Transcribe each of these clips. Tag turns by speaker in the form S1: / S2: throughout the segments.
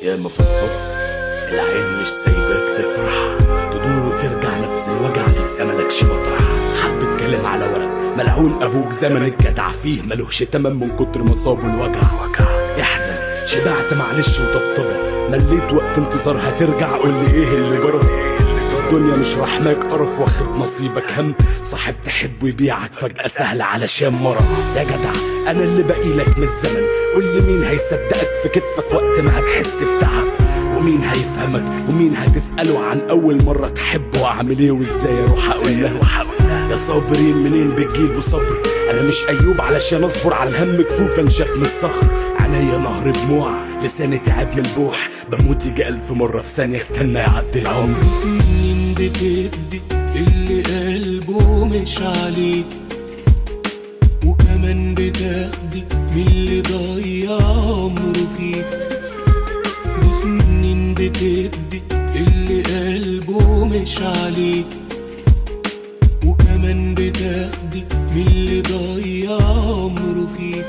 S1: يا مفضفض العين مش سايباك تفرح تدور وترجع نفس الوجع لسه ملكش مطرح حبة كلام على ورق ملعون ابوك زمن الجدع فيه ملوش تمام من كتر ما صابه الوجع احزن شبعت معلش وطبطبة مليت وقت انتظار هترجع قول لي ايه اللي جرى الدنيا مش رحماك قرف واخد نصيبك هم صاحب تحبه يبيعك فجأة سهلة علشان مرة يا جدع أنا اللي باقي لك من الزمن قول لي مين هيصدقك في كتفك وقت ما هتحس بتعب ومين هيفهمك ومين هتسأله عن أول مرة تحبه وأعمل إيه وإزاي أروح أقول له يا صابرين منين بتجيبوا صبر أنا مش أيوب علشان أصبر على الهم كفوف انشف من الصخر عينيا نهر دموع لساني تعب من البوح بموت يجي ألف مرة في ثانية استنى يعدي العمر
S2: سنين بتدي اللي قلبه مش عليك وكمان بتاخدي من اللي ضيع عمره فيك وسنين بتدي اللي قلبه مش عليك وكمان بتاخدي من اللي ضيع عمره فيك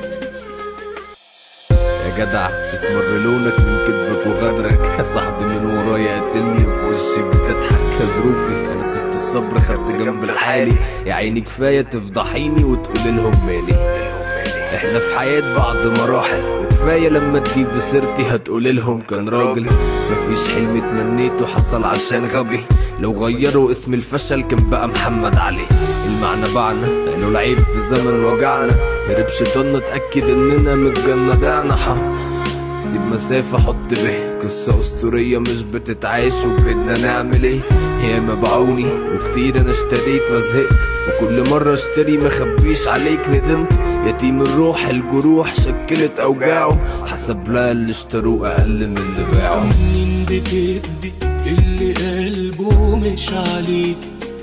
S3: يا جدع اسمر لونك من كدبك وغدرك يا صاحبي من ورايا قتلني وفي وشي بتضحك يا ظروفي انا سبت الصبر خدت جنب الحالي يا عيني كفايه تفضحيني وتقولي لهم مالي احنا في حياة بعض مراحل وكفاية لما تجيب سيرتي هتقولي لهم كان راجل مفيش حلم اتمنيته حصل عشان غبي لو غيروا اسم الفشل كان بقى محمد علي المعنى بعنا قالوا العيب في زمن وجعنا هرب شيطاننا اتأكد اننا من الجنة ضعنا حا سيب مسافة حط به قصة أسطورية مش بتتعاش وبدنا نعمل ايه ياما باعوني وكتير انا اشتريت ما زهقت وكل مرة اشتري مخبيش عليك ندمت يتيم الروح الجروح شكلت اوجاعه حسب لها اللي اشتروه اقل من اللي باعه
S2: سنين بتدي اللي قلبه مش عليك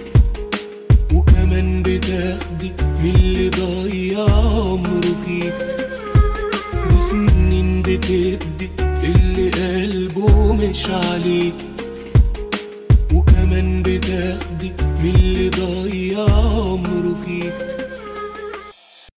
S2: وكمان بتاخدي من اللي ضيع عمره فيك وسنين بتدي اللي قلبه مش عليك وكمان بتاخدي من اللي ضيع عمره فيك